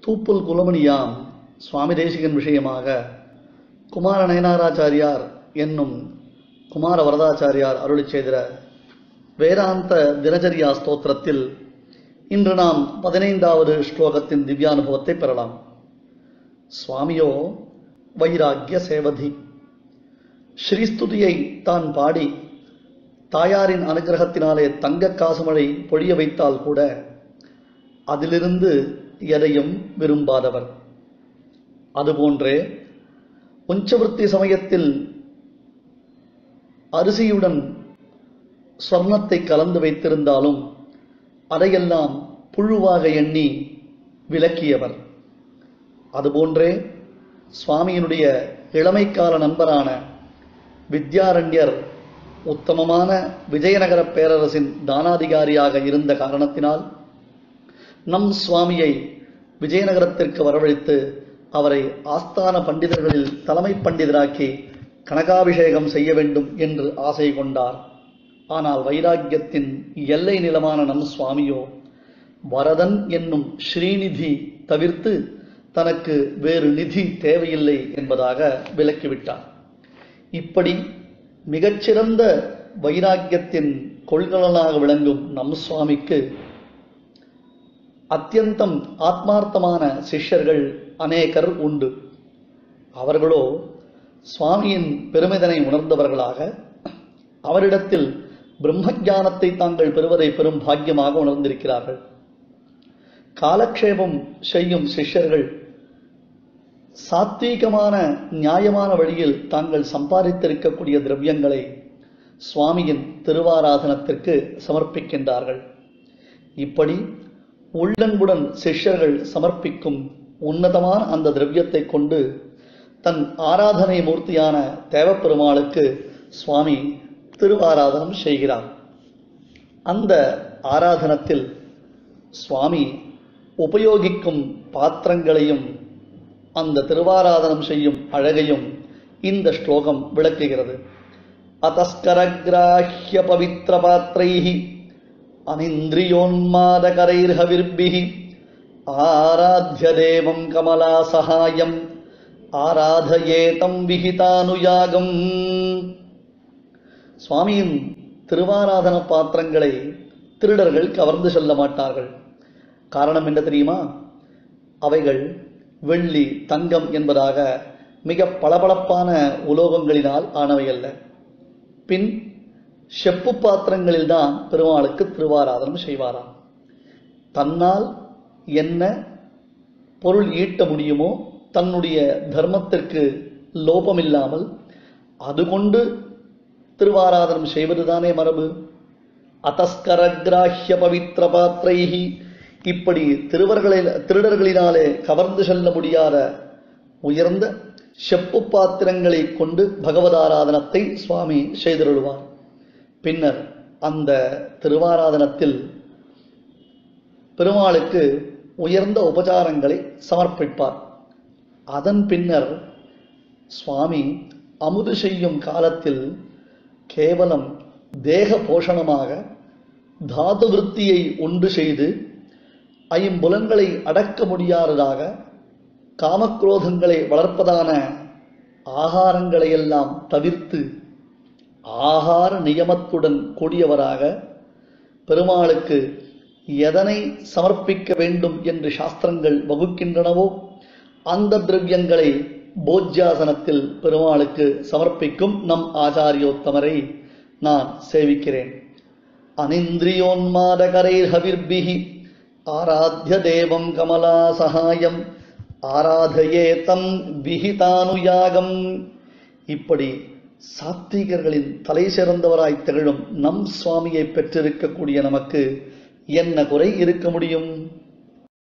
தூப்புல் குலமணியாம் சுவாமி தேசிகன் விஷயமாக குமார நயனாராச்சாரியார் என்னும் குமார வரதாச்சாரியார் அருளி செய்த வேதாந்த தினச்சரியா ஸ்தோத்திரத்தில் இன்று நாம் பதினைந்தாவது ஸ்லோகத்தின் திவ்யானுபவத்தை பெறலாம் சுவாமியோ வைராக்கிய சேவதி ஸ்ரீஸ்துதியை தான் பாடி தாயாரின் அனுகிரகத்தினாலே தங்க காசுமழை பொழிய வைத்தால் கூட அதிலிருந்து எதையும் விரும்பாதவர் அதுபோன்றே உஞ்சவருத்தி சமயத்தில் அரிசியுடன் சொர்ணத்தை கலந்து வைத்திருந்தாலும் அதையெல்லாம் புழுவாக எண்ணி விலக்கியவர் அதுபோன்றே சுவாமியினுடைய இளமைக்கால நண்பரான வித்யாரண்யர் உத்தமமான விஜயநகர பேரரசின் தானாதிகாரியாக இருந்த காரணத்தினால் நம் சுவாமியை விஜயநகரத்திற்கு வரவழைத்து அவரை ஆஸ்தான பண்டிதர்களில் தலைமை பண்டிதராக்கி கனகாபிஷேகம் செய்ய வேண்டும் என்று ஆசை கொண்டார் ஆனால் வைராக்கியத்தின் எல்லை நிலமான நம் சுவாமியோ வரதன் என்னும் ஸ்ரீநிதி தவிர்த்து தனக்கு வேறு நிதி தேவையில்லை என்பதாக விலக்கிவிட்டார் இப்படி மிகச்சிறந்த வைராக்கியத்தின் கொள்கலனாக விளங்கும் நம் சுவாமிக்கு அத்தியந்தம் ஆத்மார்த்தமான சிஷ்யர்கள் அநேகர் உண்டு அவர்களோ சுவாமியின் பெருமிதனை உணர்ந்தவர்களாக அவரிடத்தில் பிரம்மஜானத்தை தாங்கள் பெறுவதை பெரும் பாக்கியமாக உணர்ந்திருக்கிறார்கள் காலக்ஷேபம் செய்யும் சிஷ்யர்கள் சாத்வீகமான நியாயமான வழியில் தாங்கள் சம்பாதித்திருக்கக்கூடிய திரவியங்களை சுவாமியின் திருவாராதனத்திற்கு சமர்ப்பிக்கின்றார்கள் இப்படி உள்ளன்புடன் சிஷ்யர்கள் சமர்ப்பிக்கும் உன்னதமான அந்த திரவியத்தை கொண்டு தன் ஆராதனை மூர்த்தியான தேவப்பெருமாளுக்கு சுவாமி திருவாராதனம் செய்கிறார் அந்த ஆராதனத்தில் சுவாமி உபயோகிக்கும் பாத்திரங்களையும் அந்த திருவாராதனம் செய்யும் அழகையும் இந்த ஸ்லோகம் விளக்குகிறது அத்தஸ்கரகிராஹ்ய பவித்திர பாத்திரைஹி அனிந்திரியோன்மாதகரைர்ஹவிர்பிஹி ஆராத்திய தேவம் கமலா சகாயம் ஆராதயேதம் விஹிதானுயாகம் சுவாமியின் திருவாராதன பாத்திரங்களை திருடர்கள் கவர்ந்து செல்ல மாட்டார்கள் காரணம் என்ன தெரியுமா அவைகள் வெள்ளி தங்கம் என்பதாக மிக பளபளப்பான உலோகங்களினால் ஆனவை அல்ல பின் செப்பு பாத்திரங்களில்தான் பெருமாளுக்கு திருவாராதனம் செய்வாராம் தன்னால் என்ன பொருள் ஈட்ட முடியுமோ தன்னுடைய தர்மத்திற்கு லோபமில்லாமல் அது கொண்டு திருவாராதனம் செய்வதுதானே மரபு அத்தஸ்கரகிராஹ்ய பவித்திர பாத்திரைஹி இப்படி திருவர்களில் திருடர்களினாலே கவர்ந்து செல்ல முடியாத உயர்ந்த செப்பு பாத்திரங்களை கொண்டு பகவதாராதனத்தை சுவாமி செய்திருள்வார் பின்னர் அந்த திருவாராதனத்தில் பெருமாளுக்கு உயர்ந்த உபச்சாரங்களை சமர்ப்பிப்பார் அதன் பின்னர் சுவாமி அமுது செய்யும் காலத்தில் கேவலம் தேக போஷணமாக தாது விருத்தியை உண்டு செய்து ஐம்புலன்களை அடக்க முடியாததாக காமக்ரோதங்களை வளர்ப்பதான ஆகாரங்களை எல்லாம் தவிர்த்து ஆகார நியமத்துடன் கூடியவராக பெருமாளுக்கு எதனை சமர்ப்பிக்க வேண்டும் என்று சாஸ்திரங்கள் வகுக்கின்றனவோ அந்த திரவியங்களை போஜ்யாசனத்தில் பெருமாளுக்கு சமர்ப்பிக்கும் நம் ஆச்சாரியோத்தமரை நான் சேவிக்கிறேன் அனிந்திரியோன்மாதகரை ஹவிர்பிகி ஆராத்திய தேவம் கமலா சகாயம் ஆராதையே தம் விஹிதானுயாகம் இப்படி சாத்வீகர்களின் தலை சிறந்தவராய் திகழும் நம் சுவாமியை பெற்றிருக்கக்கூடிய நமக்கு என்ன குறை இருக்க முடியும்